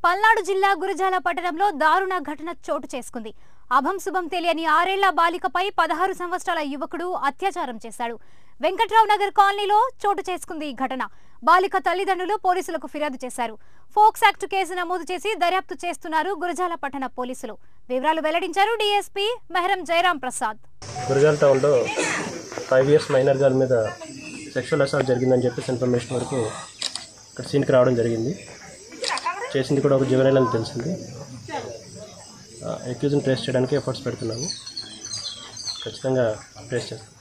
పల్నాడు జిల్లా గురజాల పట్టణంలో దారుణ ఘటన చోటు చేసుకుంది అభం శుభం తెలియని ఆరేళ్ల బాలికపై పదహారు సంవత్సరాల యువకుడు అత్యాచారం చేశాడు వెంకట్రావు నగర్ కాలనీలో చోటు చేసుకుంది ఈ ఘటన బాలిక తల్లిదండ్రులు పోలీసులకు ఫిర్యాదు చేశారు ఫోక్స్ యాక్ట్ కేసు నమోదు చేసి దర్యాప్తు చేస్తున్నారు గురజాల పట్టణ పోలీసులు వివరాలు వెల్లడించారు డీఎస్పీ మెహరం జయరాం ప్రసాద్ గురజాల టౌన్లో ఫైవ్ ఇయర్స్ మైనర్ గర్ల్ మీద సెక్షువల్ అసాల్ట్ జరిగిందని చెప్పేసి ఇన్ఫర్మేషన్ వరకు ఇక్కడ సీన్కి రావడం జరిగింది చేసింది కూడా ఒక జువెనైల్ అని తెలిసింది అక్యూజ్ని ట్రేస్ చేయడానికి ఎఫర్ట్స్ పెడుతున్నాము ఖచ్చితంగా ట్రేస్ చేస్తాం